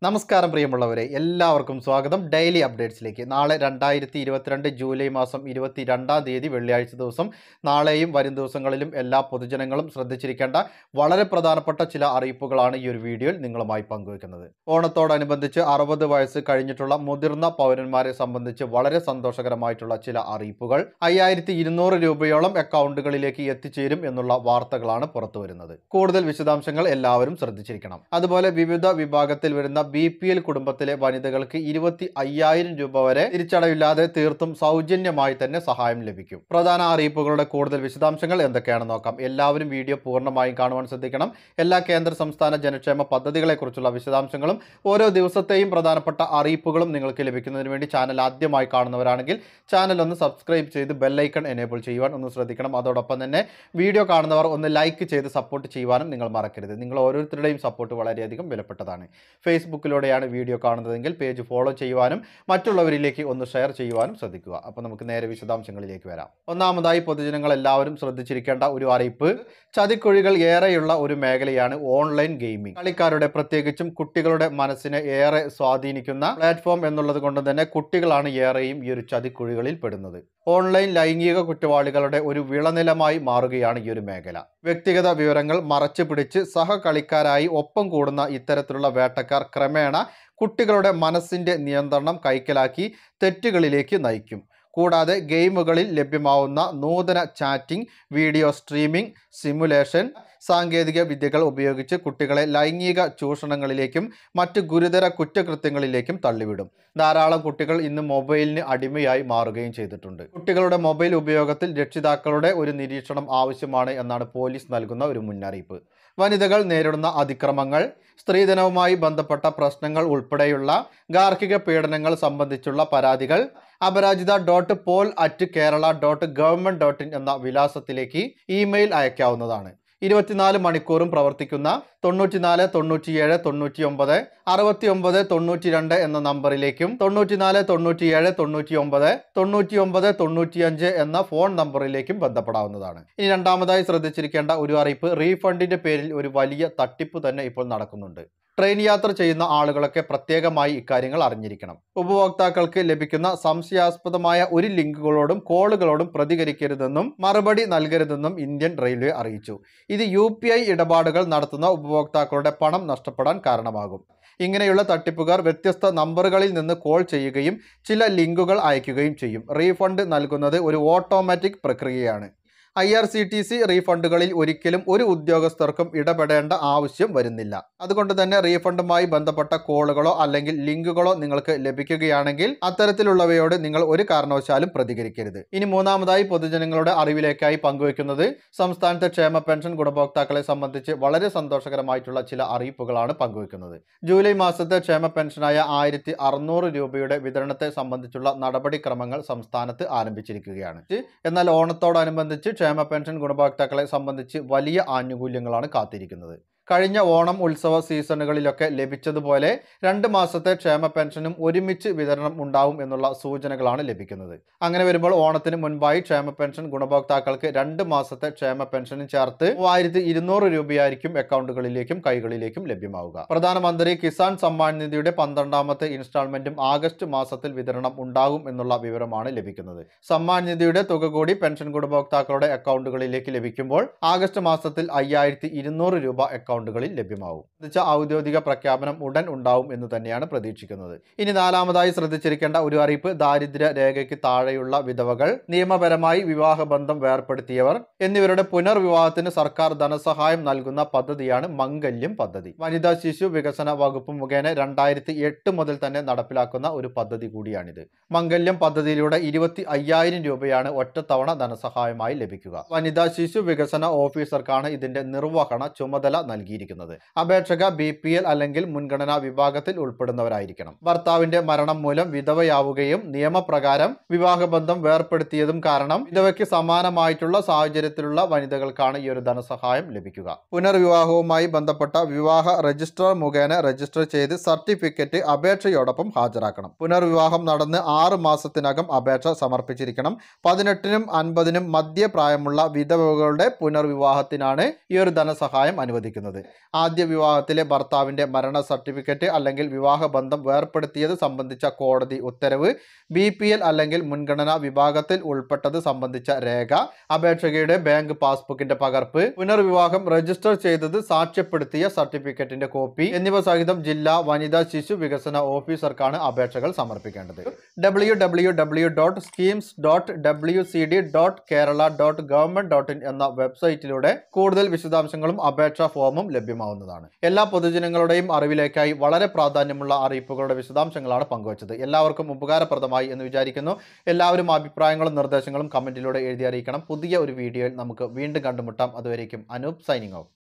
നമസ്കാരം പ്രിയമുള്ളവരെ എല്ലാവർക്കും സ്വാഗതം ഡെയിലി അപ്ഡേറ്റ്സിലേക്ക് നാളെ രണ്ടായിരത്തി ഇരുപത്തിരണ്ട് ജൂലൈ മാസം ഇരുപത്തി രണ്ടാം തീയതി വെള്ളിയാഴ്ച ദിവസം നാളെയും വരും ദിവസങ്ങളിലും എല്ലാ പൊതുജനങ്ങളും ശ്രദ്ധിച്ചിരിക്കേണ്ട വളരെ പ്രധാനപ്പെട്ട ചില അറിയിപ്പുകളാണ് ഈ ഒരു വീഡിയോയിൽ നിങ്ങളുമായി പങ്കുവയ്ക്കുന്നത് ഓണത്തോടനുബന്ധിച്ച് അറുപത് വയസ്സ് കഴിഞ്ഞിട്ടുള്ള മുതിർന്ന പൗരന്മാരെ സംബന്ധിച്ച് വളരെ സന്തോഷകരമായിട്ടുള്ള ചില അറിയിപ്പുകൾ അയ്യായിരത്തി ഇരുന്നൂറ് രൂപയോളം അക്കൗണ്ടുകളിലേക്ക് എത്തിച്ചേരും എന്നുള്ള വാർത്തകളാണ് പുറത്തുവരുന്നത് കൂടുതൽ വിശദാംശങ്ങൾ എല്ലാവരും ശ്രദ്ധിച്ചിരിക്കണം അതുപോലെ വിവിധ വിഭാഗത്തിൽ വരുന്ന ബി പി എൽ കുടുംബത്തിലെ വനിതകൾക്ക് ഇരുപത്തി അയ്യായിരം രൂപ വരെ തിരിച്ചടവില്ലാതെ തീർത്തും സൗജന്യമായി തന്നെ സഹായം ലഭിക്കും പ്രധാന അറിയിപ്പുകളുടെ കൂടുതൽ വിശദാംശങ്ങൾ എന്തൊക്കെയാണെന്ന് നോക്കാം എല്ലാവരും വീഡിയോ പൂർണ്ണമായും കാണുവാൻ ശ്രദ്ധിക്കണം എല്ലാ കേന്ദ്ര സംസ്ഥാന ജനക്ഷേമ പദ്ധതികളെക്കുറിച്ചുള്ള വിശദാംശങ്ങളും ഓരോ ദിവസത്തെയും പ്രധാനപ്പെട്ട അറിയിപ്പുകളും നിങ്ങൾക്ക് ലഭിക്കുന്നതിന് വേണ്ടി ചാനൽ ആദ്യമായി കാണുന്നവരാണെങ്കിൽ ചാനൽ ഒന്ന് സബ്സ്ക്രൈബ് ചെയ്ത് ബെല്ലൈക്കൺ എനേബിൾ ചെയ്യുവാൻ ഒന്ന് ശ്രദ്ധിക്കണം അതോടൊപ്പം തന്നെ വീഡിയോ കാണുന്നവർ ഒന്ന് ലൈക്ക് ചെയ്ത് സപ്പോർട്ട് ചെയ്യുവാനും നിങ്ങൾ മറക്കരുത് നിങ്ങൾ ഓരോരുത്തരുടെയും സപ്പോർട്ട് വളരെയധികം വിലപ്പെട്ടതാണ് ഫേസ്ബുക്കിലൂടെയാണ് വീഡിയോ കാണുന്നതെങ്കിൽ പേജ് ഫോളോ ചെയ്യുവാനും മറ്റുള്ളവരിലേക്ക് ഒന്ന് ഷെയർ ചെയ്യുവാനും ശ്രദ്ധിക്കുക അപ്പോൾ നമുക്ക് നേരെ വിശദാംശങ്ങളിലേക്ക് വരാം ഒന്നാമതായി പൊതുജനങ്ങൾ എല്ലാവരും ശ്രദ്ധിച്ചിരിക്കേണ്ട ഒരു അറിയിപ്പ് ചതിക്കുഴികൾ ഏറെയുള്ള ഒരു മേഖലയാണ് ഓൺലൈൻ ഗെയിമിംഗ് കളിക്കാരുടെ പ്രത്യേകിച്ചും കുട്ടികളുടെ മനസ്സിനെ ഏറെ സ്വാധീനിക്കുന്ന പ്ലാറ്റ്ഫോം എന്നുള്ളത് കൊണ്ട് തന്നെ കുട്ടികളാണ് ഏറെയും ഈ ഒരു ചതിക്കുഴികളിൽ പെടുന്നത് ഓൺലൈൻ ലൈംഗിക കുറ്റവാളികളുടെ ഒരു വിളനിലമായി മാറുകയാണ് ഈ ഒരു മേഖല വ്യക്തിഗത വിവരങ്ങൾ മറച്ചു പിടിച്ച് സഹകളിക്കാരായി ഒപ്പം കൂടുന്ന ഇത്തരത്തിലുള്ള വേട്ടക്കാർ ക്രമേണ കുട്ടികളുടെ മനസ്സിന്റെ നിയന്ത്രണം കൈക്കലാക്കി തെറ്റുകളിലേക്ക് നയിക്കും കൂടാതെ ഗെയിമുകളിൽ ലഭ്യമാവുന്ന നൂതന ചാറ്റിംഗ് വീഡിയോ സ്ട്രീമിംഗ് സിമുലേഷൻ സാങ്കേതിക വിദ്യകൾ ഉപയോഗിച്ച് കുട്ടികളെ ലൈംഗിക ചൂഷണങ്ങളിലേക്കും മറ്റ് ഗുരുതര കുറ്റകൃത്യങ്ങളിലേക്കും തള്ളിവിടും ധാരാളം കുട്ടികൾ ഇന്ന് മൊബൈലിന് അടിമയായി മാറുകയും ചെയ്തിട്ടുണ്ട് കുട്ടികളുടെ മൊബൈൽ ഉപയോഗത്തിൽ രക്ഷിതാക്കളുടെ ഒരു നിരീക്ഷണം ആവശ്യമാണ് എന്നാണ് പോലീസ് നൽകുന്ന ഒരു മുന്നറിയിപ്പ് വനിതകൾ നേരിടുന്ന അതിക്രമങ്ങൾ സ്ത്രീധനവുമായി ബന്ധപ്പെട്ട പ്രശ്നങ്ങൾ ഉൾപ്പെടെയുള്ള ഗാർഹിക പീഡനങ്ങൾ സംബന്ധിച്ചുള്ള പരാതികൾ Aparajitha dot pol at Kerala dot government dot in എന്ന വിലാസത്തിലേക്ക് ഇമെയിൽ അയക്കാവുന്നതാണ് ഇരുപത്തിനാല് മണിക്കൂറും പ്രവർത്തിക്കുന്ന തൊണ്ണൂറ്റിനാല് തൊണ്ണൂറ്റിയേഴ് തൊണ്ണൂറ്റി ഒമ്പത് അറുപത്തി ഒമ്പത് തൊണ്ണൂറ്റി രണ്ട് എന്ന നമ്പറിലേക്കും തൊണ്ണൂറ്റിനാല് തൊണ്ണൂറ്റിയേഴ് തൊണ്ണൂറ്റി ഒമ്പത് തൊണ്ണൂറ്റി ഒമ്പത് തൊണ്ണൂറ്റിയഞ്ച് എന്ന ഫോൺ നമ്പറിലേക്കും ബന്ധപ്പെടാവുന്നതാണ് ഇനി രണ്ടാമതായി ശ്രദ്ധിച്ചിരിക്കേണ്ട ഒരു അറിയിപ്പ് റീഫണ്ടിന്റെ പേരിൽ ഒരു വലിയ തട്ടിപ്പ് തന്നെ ഇപ്പോൾ നടക്കുന്നുണ്ട് ട്രെയിൻ യാത്ര ചെയ്യുന്ന ആളുകളൊക്കെ പ്രത്യേകമായി ഇക്കാര്യങ്ങൾ അറിഞ്ഞിരിക്കണം ഉപഭോക്താക്കൾക്ക് ലഭിക്കുന്ന സംശയാസ്പദമായ ഒരു ലിങ്കുകളോടും കോളുകളോടും പ്രതികരിക്കരുതെന്നും മറുപടി നൽകരുതെന്നും ഇന്ത്യൻ റെയിൽവേ അറിയിച്ചു ഇത് യു ഇടപാടുകൾ നടത്തുന്ന ഉപഭോക്താക്കളുടെ പണം നഷ്ടപ്പെടാൻ കാരണമാകും ഇങ്ങനെയുള്ള തട്ടിപ്പുകാർ വ്യത്യസ്ത നമ്പറുകളിൽ നിന്ന് കോൾ ചെയ്യുകയും ചില ലിങ്കുകൾ അയക്കുകയും ചെയ്യും റീഫണ്ട് നൽകുന്നത് ഒരു ഓട്ടോമാറ്റിക് പ്രക്രിയയാണ് I R C T C റീഫണ്ടുകളിൽ ഒരിക്കലും ഒരു ഉദ്യോഗസ്ഥർക്കും ഇടപെടേണ്ട ആവശ്യം വരുന്നില്ല അതുകൊണ്ട് തന്നെ റീഫണ്ടുമായി ബന്ധപ്പെട്ട കോളുകളോ അല്ലെങ്കിൽ ലിങ്കുകളോ നിങ്ങൾക്ക് ലഭിക്കുകയാണെങ്കിൽ അത്തരത്തിലുള്ളവയോട് നിങ്ങൾ ഒരു കാരണവശാലും പ്രതികരിക്കരുത് ഇനി മൂന്നാമതായി പൊതുജനങ്ങളുടെ അറിവിലേക്കായി പങ്കുവെക്കുന്നത് സംസ്ഥാനത്തെ ക്ഷേമ പെൻഷൻ ഗുണഭോക്താക്കളെ സംബന്ധിച്ച് വളരെ സന്തോഷകരമായിട്ടുള്ള ചില അറിയിപ്പുകളാണ് പങ്കുവെക്കുന്നത് ജൂലൈ മാസത്തെ ക്ഷേമ പെൻഷനായ ആയിരത്തി അറുന്നൂറ് രൂപയുടെ വിതരണത്തെ സംബന്ധിച്ചുള്ള നടപടിക്രമങ്ങൾ സംസ്ഥാനത്ത് ആരംഭിച്ചിരിക്കുകയാണ് എന്നാൽ ഓണത്തോടനുബന്ധിച്ച് ക്ഷേമ പെൻഷൻ ഗുണഭോക്താക്കളെ സംബന്ധിച്ച് വലിയ ആനുകൂല്യങ്ങളാണ് കാത്തിരിക്കുന്നത് കഴിഞ്ഞ ഓണം ഉത്സവ സീസണുകളിലൊക്കെ ലഭിച്ചതുപോലെ രണ്ട് മാസത്തെ ക്ഷേമ പെൻഷനും ഒരുമിച്ച് വിതരണം ഉണ്ടാവും എന്നുള്ള സൂചനകളാണ് ലഭിക്കുന്നത് അങ്ങനെ വരുമ്പോൾ ഓണത്തിന് മുൻപായി ക്ഷേമ പെൻഷൻ ഗുണഭോക്താക്കൾക്ക് രണ്ട് മാസത്തെ ക്ഷേമ പെൻഷനും ചേർത്ത് മൂവായിരത്തി ഇരുന്നൂറ് രൂപയായിരിക്കും അക്കൗണ്ടുകളിലേക്കും കൈകളിലേക്കും ലഭ്യമാവുക പ്രധാനമന്ത്രി കിസാൻ സമ്മാൻ നിധിയുടെ പന്ത്രണ്ടാമത്തെ ഇൻസ്റ്റാൾമെന്റും ആഗസ്റ്റ് മാസത്തിൽ വിതരണം ഉണ്ടാകും എന്നുള്ള വിവരമാണ് ലഭിക്കുന്നത് സമ്മാൻ നിധിയുടെ തുക കൂടി പെൻഷൻ ഗുണഭോക്താക്കളുടെ അക്കൗണ്ടുകളിലേക്ക് ലഭിക്കുമ്പോൾ ആഗസ്റ്റ് മാസത്തിൽ അയ്യായിരത്തി ഇരുന്നൂറ് രൂപ അക്കൗണ്ടുകളിൽ ലഭ്യമാവും എന്നുവെച്ച ഔദ്യോഗിക പ്രഖ്യാപനം ഉടൻ ഉണ്ടാവും എന്ന് തന്നെയാണ് പ്രതീക്ഷിക്കുന്നത് ഇനി നാലാമതായി ശ്രദ്ധിച്ചിരിക്കേണ്ട ഒരു അറിയിപ്പ് ദാരിദ്ര്യ രേഖയ്ക്ക് താഴെയുള്ള വിധവകൾ നിയമപരമായി വിവാഹബന്ധം വേർപ്പെടുത്തിയവർ എന്നിവരുടെ പുനർവിവാഹത്തിന് സർക്കാർ ധനസഹായം നൽകുന്ന പദ്ധതിയാണ് മംഗല്യം പദ്ധതി വനിതാ ശിശു വികസന വകുപ്പ് മുഖേന രണ്ടായിരത്തി എട്ട് മുതൽ തന്നെ നടപ്പിലാക്കുന്ന ഒരു പദ്ധതി കൂടിയാണിത് മംഗല്യം പദ്ധതിയിലൂടെ ഇരുപത്തി അയ്യായിരം രൂപയാണ് ഒറ്റത്തവണ ധനസഹായമായി ലഭിക്കുക വനിതാ ശിശു വികസന ഓഫീസർക്കാണ് ഇതിന്റെ നിർവഹണ ചുമതല നൽകിയിരിക്കുന്നത് അപേക്ഷക ബി പി എൽ അല്ലെങ്കിൽ മുൻഗണനാ വിഭാഗത്തിൽ ഉൾപ്പെടുന്നവരായിരിക്കണം ഭർത്താവിന്റെ മരണം മൂലം വിധവയാവുകയും നിയമപ്രകാരം വിവാഹബന്ധം വേർപ്പെടുത്തിയതും കാരണം വിധവയ്ക്ക് സമാനമായിട്ടുള്ള സാഹചര്യത്തിലുള്ള വനിതകൾക്കാണ് ഈ ഒരു ധനസഹായം ലഭിക്കുക പുനർവിവാഹവുമായി ബന്ധപ്പെട്ട വിവാഹ രജിസ്ട്രാർ മുഖേന രജിസ്റ്റർ ചെയ്ത് സർട്ടിഫിക്കറ്റ് അപേക്ഷയോടൊപ്പം ഹാജരാക്കണം പുനർവിവാഹം നടന്ന് ആറ് മാസത്തിനകം അപേക്ഷ സമർപ്പിച്ചിരിക്കണം പതിനെട്ടിനും അൻപതിനും മധ്യപ്രായമുള്ള വിധവകളുടെ പുനർവിവാഹത്തിനാണ് ഈ ഒരു ധനസഹായം അനുവദിക്കുന്നത് ചെയ്യുന്നത് ആദ്യ വിവാഹത്തിലെ ഭർത്താവിൻ്റെ മരണ സർട്ടിഫിക്കറ്റ് അല്ലെങ്കിൽ വിവാഹബന്ധം വേർപ്പെടുത്തിയത് സംബന്ധിച്ച കോടതി ഉത്തരവ് ബി പി എൽ അല്ലെങ്കിൽ മുൻഗണനാ വിഭാഗത്തിൽ ഉൾപ്പെട്ടത് സംബന്ധിച്ച രേഖ അപേക്ഷകയുടെ ബാങ്ക് പാസ്ബുക്കിന്റെ പകർപ്പ് പുനർവിവാഹം രജിസ്റ്റർ ചെയ്തത് സാക്ഷ്യപ്പെടുത്തിയ സർട്ടിഫിക്കറ്റിന്റെ കോപ്പി എന്നിവ സഹിതം ജില്ലാ വനിതാ ശിശു വികസന ഓഫീസർക്കാണ് അപേക്ഷകൾ സമർപ്പിക്കേണ്ടത് W W W dot schemes dot W C D dot Kerala dot government dot in എന്ന വെബ്സൈറ്റിലൂടെ കൂടുതൽ വിശദാംശങ്ങളും അപേക്ഷാ ഫോമും ലഭ്യമാവുന്നതാണ് എല്ലാ പൊതുജനങ്ങളുടെയും അറിവിലേക്കായി വളരെ പ്രാധാന്യമുള്ള അറിയിപ്പുകളുടെ വിശദാംശങ്ങളാണ് പങ്കുവച്ചത് എല്ലാവർക്കും ഉപകാരപ്രദമായി എന്ന് വിചാരിക്കുന്നു എല്ലാവരും അഭിപ്രായങ്ങളും നിർദ്ദേശങ്ങളും കമന്റിലൂടെ എഴുതി അറിയിക്കണം പുതിയ ഒരു വീഡിയോയിൽ നമുക്ക് വീണ്ടും കണ്ടുമുട്ടാം അതുവരേക്കും അനൂപ് സൈനിങ് ഔട്ട്